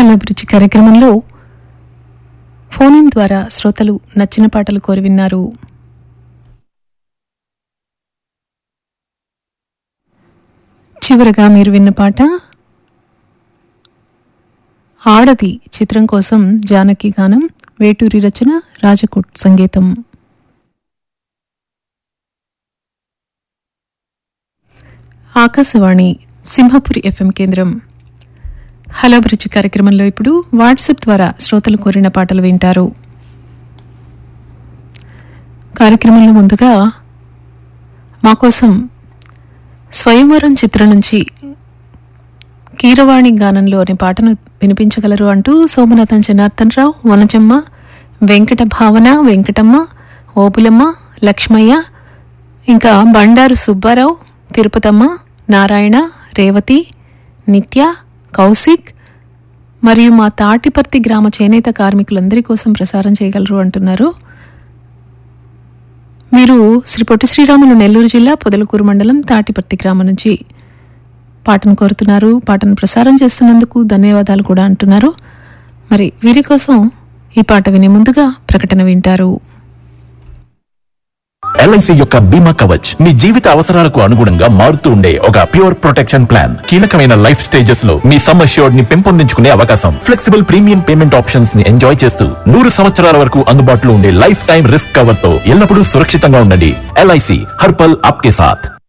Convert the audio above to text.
hello bridge కార్యక్రమంలో phone in ద్వారా శ్రోతలు నచ్చిన పాటలు కోరి విన్నారు చివరగా మీరు విన్న పాట ఆడది చిత్రం కోసం జానకి గానం వేటూరి రచన రాజకోట్ సంగీతం ఆకాశవాణి సింహపురి ఎఫ్ఎం కేంద్రం హలో బ్రిడ్జ్ కార్యక్రమంలో ఇప్పుడు వాట్సాప్ ద్వారా శ్రోతలు కోరిన పాటలు వింటారు కార్యక్రమంలో ముందుగా మా కోసం స్వయంవరం చిత్రం నుంచి కీరవాణి గానంలో అనే పాటను వినిపించగలరు అంటూ సోమనాథం జనార్దన్ రావు వనజమ్మ వెంకట భావన వెంకటమ్మ ఓపులమ్మ లక్ష్మయ్య ఇంకా బండారు సుబ్బారావు తిరుపతమ్మ నారాయణ రేవతి నిత్య కౌశిక్ మరియు మా తాటిపర్తి గ్రామ చేనేత కార్మికులందరి కోసం ప్రసారం చేయగలరు అంటున్నారు మీరు శ్రీ పొట్టి శ్రీరాములు నెల్లూరు జిల్లా పొదలకూరు మండలం తాటిపర్తి గ్రామం నుంచి పాటను కోరుతున్నారు పాటను ప్రసారం చేస్తున్నందుకు ధన్యవాదాలు కూడా అంటున్నారు మరి వీరి కోసం ఈ పాట వినే ముందుగా ప్రకటన వింటారు ఎల్ఐసి యొక్క బీమా కవచ్ మీ జీవిత అవసరాలకు అనుగుణంగా మారుతూ ఉండే ఒక ప్యూర్ ప్రొటెక్షన్ ప్లాన్ కీలకమైన లైఫ్ స్టేజెస్ లో మీ సమ్ అష్యూర్డ్ ని పెంపొందించుకునే అవకాశం ఫ్లెక్సిబుల్ ప్రీమియం పేమెంట్ ఆప్షన్స్ ని ఎంజాయ్ చేస్తూ నూరు సంవత్సరాల వరకు అందుబాటులో ఉండే లైఫ్ టైం రిస్క్ కవర్ తో ఎల్లప్పుడూ సురక్షితంగా ఉండండి ఎల్ఐసి హర్పల్ ఆప్కే సాథ్